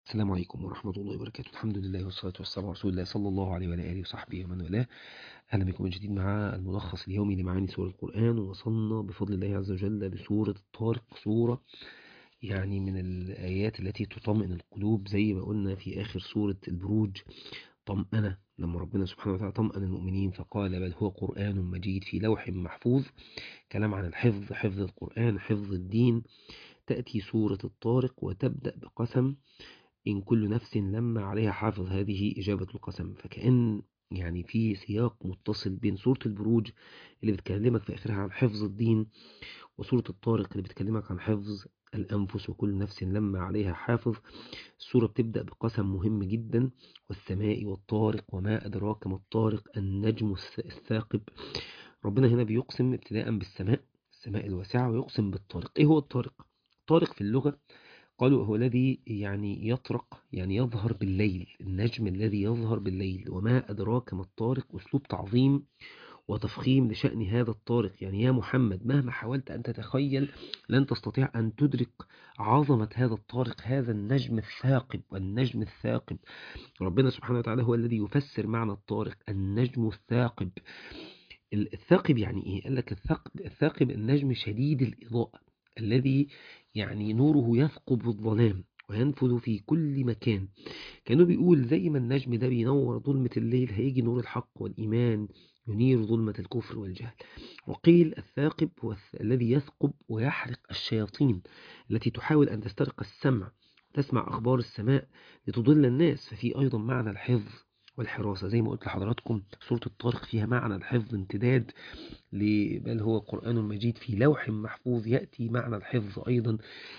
السلام عليكم ورحمة الله وبركاته الحمد لله والصلاة والسلام على رسول الله صلى الله عليه وعلى آله وصحبه ومن والاه أهلا بكم من جديد مع الملخص اليومي لمعاني سورة القرآن ووصلنا بفضل الله عز وجل بسورة الطارق سورة يعني من الآيات التي تطمئن القلوب زي ما قلنا في آخر سورة البروج طمأنة لما ربنا سبحانه وتعالى طمأن المؤمنين فقال بل هو قرآن مجيد في لوح محفوظ كلام عن الحفظ حفظ القرآن حفظ الدين تأتي سورة الطارق وتبدأ بقسم إن كل نفس لما عليها حافظ هذه إجابة القسم فكأن يعني في سياق متصل بين سورة البروج اللي بتكلمك في آخرها عن حفظ الدين وسورة الطارق اللي بتكلمك عن حفظ الأنفس وكل نفس لما عليها حافظ السورة بتبدأ بقسم مهم جدا والسماء والطارق وما أدراك ما الطارق النجم الثاقب ربنا هنا بيقسم ابتداء بالسماء السماء الواسعة ويقسم بالطارق إيه هو الطارق؟ الطارق في اللغة قالوا هو الذي يعني يطرق يعني يظهر بالليل النجم الذي يظهر بالليل وما أدراك ما الطارق أسلوب تعظيم وتفخيم لشأن هذا الطارق يعني يا محمد مهما حاولت أن تتخيل لن تستطيع أن تدرك عظمة هذا الطارق هذا النجم الثاقب والنجم الثاقب ربنا سبحانه وتعالى هو الذي يفسر معنى الطارق النجم الثاقب الثاقب يعني إيه؟ قال لك الثاقب, الثاقب النجم شديد الإضاءة الذي يعني نوره يثقب الظلام وينفذ في كل مكان كانوا بيقول زي ما النجم ده بينور ظلمة الليل هيجي نور الحق والإيمان ينير ظلمة الكفر والجهل وقيل الثاقب هو الذي يثقب ويحرق الشياطين التي تحاول أن تسترق السمع تسمع أخبار السماء لتضل الناس ففي أيضا معنى الحفظ والحراسة زي ما قلت لحضراتكم سورة الطارق فيها معنى الحفظ امتداد بل هو قرآن مجيد في لوح محفوظ يأتي معنى الحفظ أيضا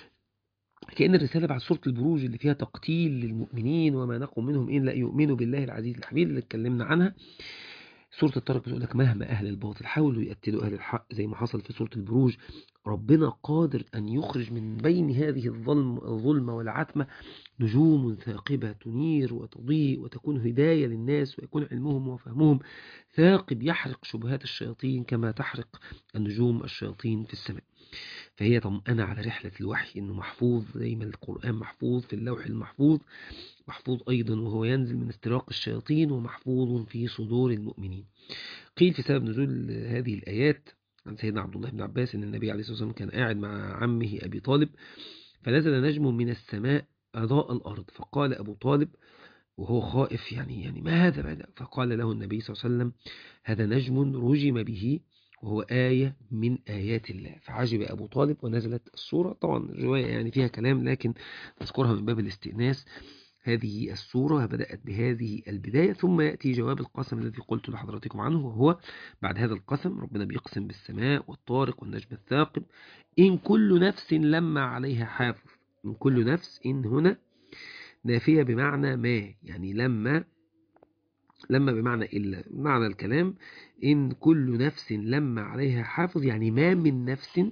كأن الرسالة بعد سورة البروج اللي فيها تقتيل للمؤمنين وما نقم منهم إلا يؤمنوا بالله العزيز الحميد اللي اتكلمنا عنها سورة الطارق بتقول لك مهما أهل الباطل حاولوا يقتلوا أهل الحق زي ما حصل في سورة البروج ربنا قادر أن يخرج من بين هذه الظلم الظلمة والعتمة نجوم ثاقبة تنير وتضيء وتكون هداية للناس ويكون علمهم وفهمهم ثاقب يحرق شبهات الشياطين كما تحرق النجوم الشياطين في السماء فهي طمأنة على رحلة الوحي أنه محفوظ زي ما القرآن محفوظ في اللوح المحفوظ محفوظ أيضا وهو ينزل من استراق الشياطين ومحفوظ في صدور المؤمنين قيل في سبب نزول هذه الآيات عن سيدنا عبد الله بن عباس أن النبي عليه الصلاة والسلام كان قاعد مع عمه أبي طالب فنزل نجم من السماء أضاء الأرض فقال أبو طالب وهو خائف يعني يعني ما هذا بعد فقال له النبي صلى الله عليه وسلم هذا نجم رجم به وهو آية من آيات الله فعجب أبو طالب ونزلت السورة طبعا الرواية يعني فيها كلام لكن نذكرها من باب الاستئناس هذه السورة بدأت بهذه البداية ثم يأتي جواب القسم الذي قلت لحضراتكم عنه وهو بعد هذا القسم ربنا بيقسم بالسماء والطارق والنجم الثاقب إن كل نفس لما عليها حافظ إن كل نفس إن هنا نافية بمعنى ما يعني لما لما بمعنى إلا معنى الكلام إن كل نفس لما عليها حافظ يعني ما من نفس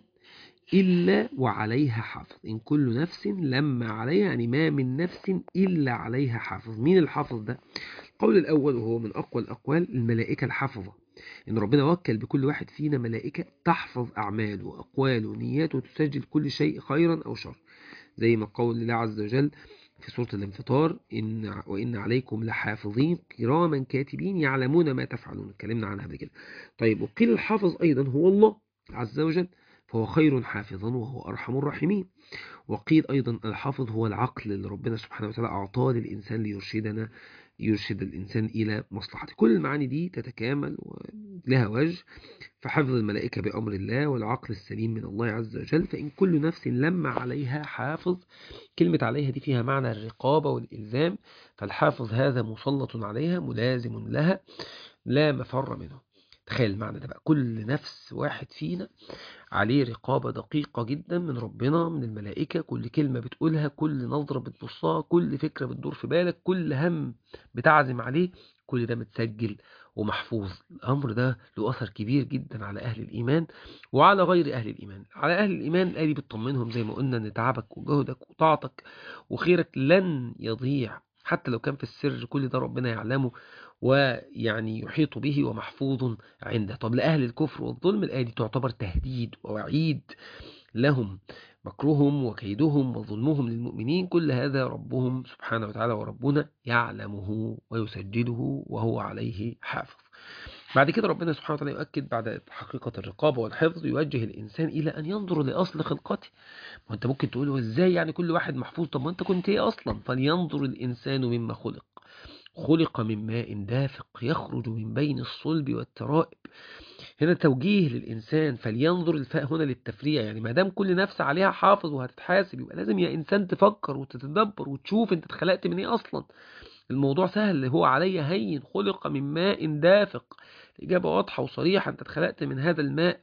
إلا وعليها حافظ إن كل نفس لما عليها يعني ما من نفس إلا عليها حافظ مين الحافظ ده القول الأول وهو من أقوى الأقوال الملائكة الحافظة إن ربنا وكل بكل واحد فينا ملائكة تحفظ أعماله وأقواله ونياته وتسجل كل شيء خيرا أو شر زي ما قول الله عز وجل في سورة الانفطار إن وإن عليكم لحافظين كراما كاتبين يعلمون ما تفعلون اتكلمنا عنها قبل كده طيب وقيل الحافظ أيضا هو الله عز وجل فهو خير حافظا وهو أرحم الراحمين وقيل أيضا الحافظ هو العقل اللي ربنا سبحانه وتعالى أعطاه للإنسان ليرشدنا يرشد الإنسان إلى مصلحته كل المعاني دي تتكامل ولها وجه فحفظ الملائكة بأمر الله والعقل السليم من الله عز وجل فإن كل نفس لما عليها حافظ كلمة عليها دي فيها معنى الرقابة والإلزام فالحافظ هذا مسلط عليها ملازم لها لا مفر منه تخيل المعنى ده بقى كل نفس واحد فينا عليه رقابة دقيقة جدا من ربنا من الملائكة كل كلمة بتقولها كل نظرة بتبصها كل فكرة بتدور في بالك كل هم بتعزم عليه كل ده متسجل ومحفوظ الأمر ده له أثر كبير جدا على أهل الإيمان وعلى غير أهل الإيمان على أهل الإيمان الآية بتطمنهم زي ما قلنا أن تعبك وجهدك وطاعتك وخيرك لن يضيع حتى لو كان في السر كل ده ربنا يعلمه ويعني يحيط به ومحفوظ عنده طب لأهل الكفر والظلم الآية دي تعتبر تهديد ووعيد لهم مكرهم وكيدهم وظلمهم للمؤمنين كل هذا ربهم سبحانه وتعالى وربنا يعلمه ويسجله وهو عليه حافظ بعد كده ربنا سبحانه وتعالى يؤكد بعد حقيقة الرقابة والحفظ يوجه الإنسان إلى أن ينظر لأصل خلقته وأنت ممكن تقول له إزاي يعني كل واحد محفوظ طب ما أنت كنت إيه أصلا فلينظر الإنسان مما خلق خلق من ماء دافق يخرج من بين الصلب والترائب هنا توجيه للإنسان فلينظر الفاء هنا للتفريع يعني ما دام كل نفس عليها حافظ وهتتحاسب يبقى لازم يا إنسان تفكر وتتدبر وتشوف أنت اتخلقت من إيه أصلا الموضوع سهل هو علي هين خلق من ماء دافق الإجابة واضحة وصريحة أنت اتخلقت من هذا الماء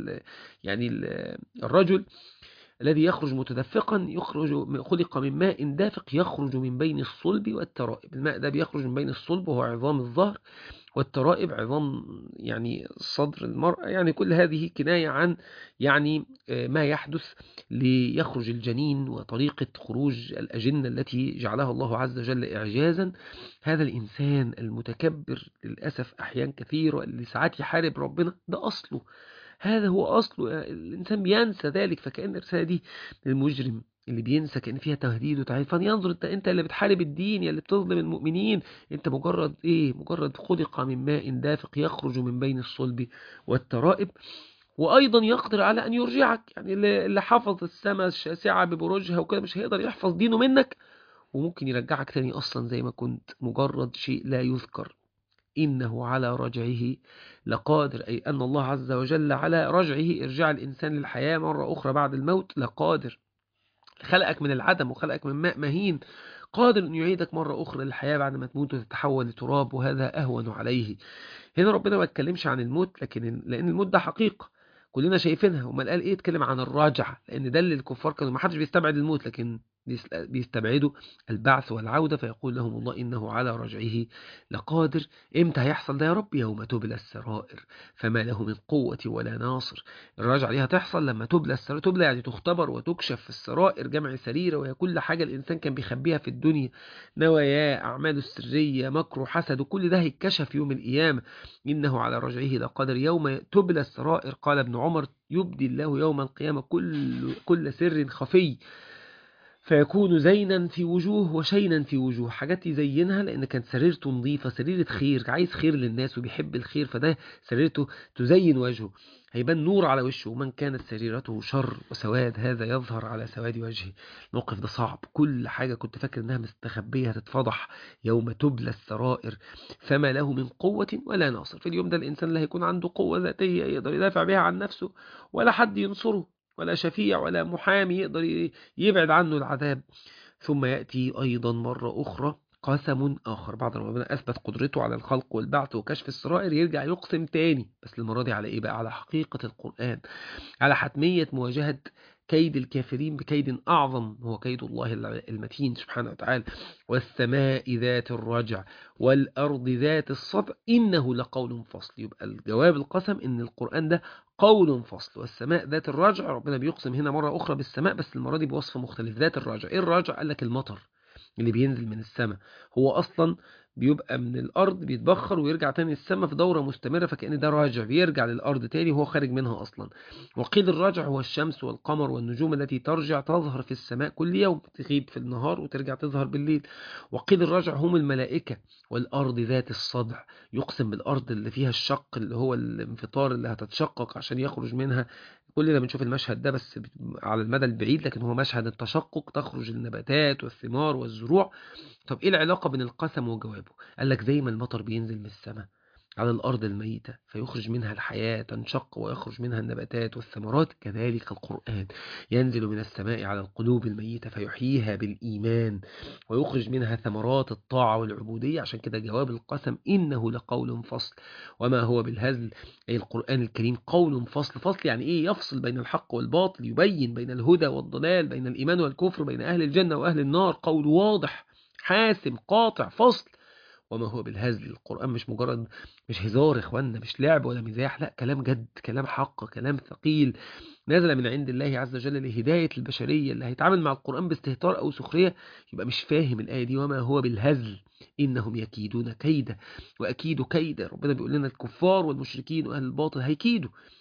يعني الرجل الذي يخرج متدفقا يخرج خلق من ماء دافق يخرج من بين الصلب والترائب الماء ده بيخرج من بين الصلب وهو عظام الظهر والترائب عظام يعني صدر المرأة يعني كل هذه كناية عن يعني ما يحدث ليخرج الجنين وطريقة خروج الأجنة التي جعلها الله عز وجل إعجازا هذا الإنسان المتكبر للأسف أحيان كثير اللي ساعات يحارب ربنا ده أصله هذا هو أصله الإنسان بينسى ذلك فكأن الرسالة دي للمجرم اللي بينسى كأن فيها تهديد وتعيد فلينظر انت انت اللي بتحارب الدين يا اللي بتظلم المؤمنين انت مجرد ايه مجرد خلق من ماء دافق يخرج من بين الصلب والترائب وايضا يقدر على ان يرجعك يعني اللي حفظ السماء الشاسعه ببروجها وكده مش هيقدر يحفظ دينه منك وممكن يرجعك تاني اصلا زي ما كنت مجرد شيء لا يذكر إنه على رجعه لقادر أي أن الله عز وجل على رجعه إرجاع الإنسان للحياة مرة أخرى بعد الموت لقادر خلقك من العدم وخلقك من ماء مهين قادر أن يعيدك مرة أخرى للحياة بعد ما تموت وتتحول لتراب وهذا أهون عليه هنا ربنا ما اتكلمش عن الموت لكن لأن الموت ده حقيقة كلنا شايفينها وما قال ايه اتكلم عن الراجع لان ده اللي الكفار كانوا ما حدش بيستبعد الموت لكن بيستبعدوا البعث والعودة فيقول لهم الله إنه على رجعه لقادر إمتى هيحصل ده يا رب يوم تبلى السرائر فما له من قوة ولا ناصر الرجعة دي هتحصل لما تبلى السرائر تبلى يعني تختبر وتكشف في السرائر جمع سريرة وهي كل حاجة الإنسان كان بيخبيها في الدنيا نواياه أعماله السرية مكره حسد وكل ده هيتكشف يوم القيامة إنه على رجعه لقادر يوم تبلى السرائر قال ابن عمر يبدي الله يوم القيامة كل, كل سر خفي فيكون زينا في وجوه وشينا في وجوه حاجات يزينها لان كانت سريرته نظيفة سريرة خير عايز خير للناس وبيحب الخير فده سريرته تزين وجهه هيبان نور على وشه ومن كانت سريرته شر وسواد هذا يظهر على سواد وجهه الموقف ده صعب كل حاجة كنت فاكر انها مستخبية هتتفضح يوم تبلى السرائر فما له من قوة ولا ناصر في اليوم ده الإنسان لا هيكون عنده قوة ذاتية يقدر يدافع بها عن نفسه ولا حد ينصره ولا شفيع ولا محامي يقدر يبعد عنه العذاب ثم يأتي أيضا مرة أخرى قسم آخر بعد ما ربنا أثبت قدرته على الخلق والبعث وكشف السرائر يرجع يقسم تاني بس المرة دي على إيه بقى على حقيقة القرآن على حتمية مواجهة كيد الكافرين بكيد أعظم هو كيد الله المتين سبحانه وتعالى والسماء ذات الرجع والأرض ذات الصدع إنه لقول فصل يبقى الجواب القسم إن القرآن ده قول فصل والسماء ذات الرجع ربنا بيقسم هنا مرة أخرى بالسماء بس المرة دي بوصف مختلف ذات الرجع إيه الرجع قال لك المطر اللي بينزل من السماء هو أصلا بيبقى من الأرض بيتبخر ويرجع تاني السماء في دورة مستمرة فكأن ده راجع بيرجع للأرض تاني وهو خارج منها أصلا وقيل الراجع هو الشمس والقمر والنجوم التي ترجع تظهر في السماء كل يوم تغيب في النهار وترجع تظهر بالليل وقيل الراجع هم الملائكة والأرض ذات الصدع يقسم بالأرض اللي فيها الشق اللي هو الانفطار اللي هتتشقق عشان يخرج منها كلنا بنشوف المشهد ده بس على المدى البعيد لكن هو مشهد التشقق تخرج النباتات والثمار والزروع طب ايه العلاقة بين القسم وجوابه قال لك زي ما المطر بينزل من السماء على الأرض الميتة فيخرج منها الحياة تنشق ويخرج منها النباتات والثمرات كذلك القرآن ينزل من السماء على القلوب الميتة فيحييها بالإيمان ويخرج منها ثمرات الطاعة والعبودية عشان كده جواب القسم إنه لقول فصل وما هو بالهزل أي القرآن الكريم قول فصل فصل يعني إيه يفصل بين الحق والباطل يبين بين الهدى والضلال بين الإيمان والكفر بين أهل الجنة وأهل النار قول واضح حاسم قاطع فصل وما هو بالهزل القرآن مش مجرد مش هزار يا اخوانا مش لعب ولا مزاح لا كلام جد كلام حق كلام ثقيل نزل من عند الله عز وجل لهداية البشرية اللي هيتعامل مع القرآن باستهتار أو سخرية يبقى مش فاهم الآية دي وما هو بالهزل إنهم يكيدون كيدا وأكيد كيدا ربنا بيقول لنا الكفار والمشركين وأهل الباطل هيكيدوا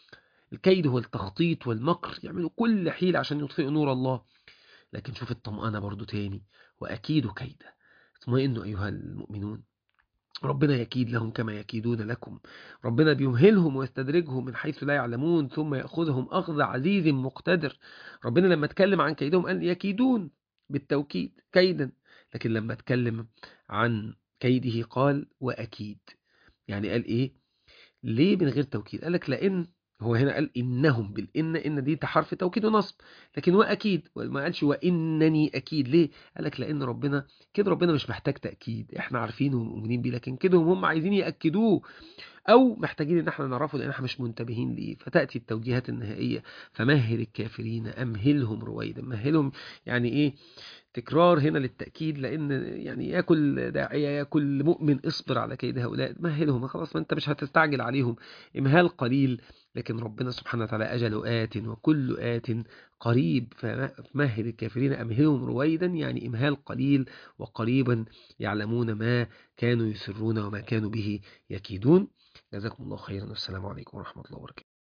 الكيد هو التخطيط والمكر يعملوا كل حيلة عشان يطفئوا نور الله لكن شوف الطمأنة برضو تاني وأكيد كيدا اطمئنوا أيها المؤمنون ربنا يكيد لهم كما يكيدون لكم ربنا بيمهلهم ويستدرجهم من حيث لا يعلمون ثم يأخذهم أخذ عزيز مقتدر ربنا لما اتكلم عن كيدهم قال يكيدون بالتوكيد كيدا لكن لما اتكلم عن كيده قال وأكيد يعني قال إيه ليه من غير توكيد قال لك لأن هو هنا قال إنهم بالإن إن دي حرف توكيد ونصب لكن وأكيد ما قالش وإنني أكيد ليه قال لك لأن ربنا كده ربنا مش محتاج تأكيد إحنا عارفينه ومؤمنين بيه لكن كده هم عايزين يأكدوه أو محتاجين إن إحنا نعرفه لأن إحنا مش منتبهين ليه فتأتي التوجيهات النهائية فمهل الكافرين أمهلهم رويدا مهلهم يعني إيه تكرار هنا للتأكيد لأن يعني يا كل داعية يا كل مؤمن اصبر على كيد هؤلاء مهلهم خلاص ما أنت مش هتستعجل عليهم إمهال قليل لكن ربنا سبحانه وتعالى أجل آت وكل آت قريب فمهل الكافرين أمهلهم رويدا يعني إمهال قليل وقريبا يعلمون ما كانوا يسرون وما كانوا به يكيدون جزاكم الله خيرا والسلام عليكم ورحمة الله وبركاته